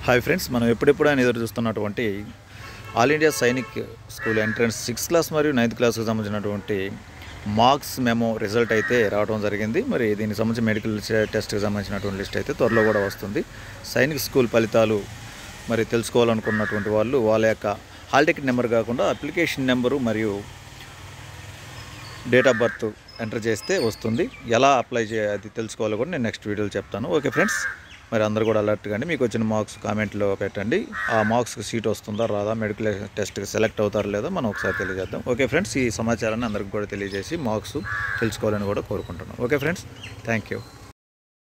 hi friends మనం ఎప్పుడెప్పుడు అని ఎదురు చూస్తున్నటువంటి all India Sainik school entrance sixth class మరియు నైన్త్ క్లాస్కి సంబంధించినటువంటి మార్క్స్ మెమో రిజల్ట్ అయితే రావడం జరిగింది మరి దీనికి సంబంధించి మెడికల్ టెస్ట్కి సంబంధించినటువంటి లిస్ట్ అయితే త్వరలో కూడా వస్తుంది సైనిక్ స్కూల్ ఫలితాలు మరి తెలుసుకోవాలనుకున్నటువంటి వాళ్ళు వాళ్ళ యొక్క హాల్ టికెట్ నెంబర్ కాకుండా అప్లికేషన్ నెంబరు మరియు డేట్ ఆఫ్ బర్త్ ఎంటర్ చేస్తే వస్తుంది ఎలా అప్లై చే అది తెలుసుకోవాలో కూడా నేను నెక్స్ట్ వీడియోలో చెప్తాను ఓకే ఫ్రెండ్స్ మరి అందరూ కూడా అలర్ట్ కానీ మీకు వచ్చిన మార్క్స్ కామెంట్లో పెట్టండి ఆ మార్క్స్కి సీట్ వస్తుందా రాదా మెడికల్ టెస్ట్కి సెలెక్ట్ అవుతారా లేదా మనం ఒకసారి తెలియజేద్దాం ఓకే ఫ్రెండ్స్ ఈ సమాచారాన్ని అందరికి కూడా తెలియజేసి మార్క్స్ తెలుసుకోవాలని కూడా కోరుకుంటున్నాం ఓకే ఫ్రెండ్స్ థ్యాంక్ యూ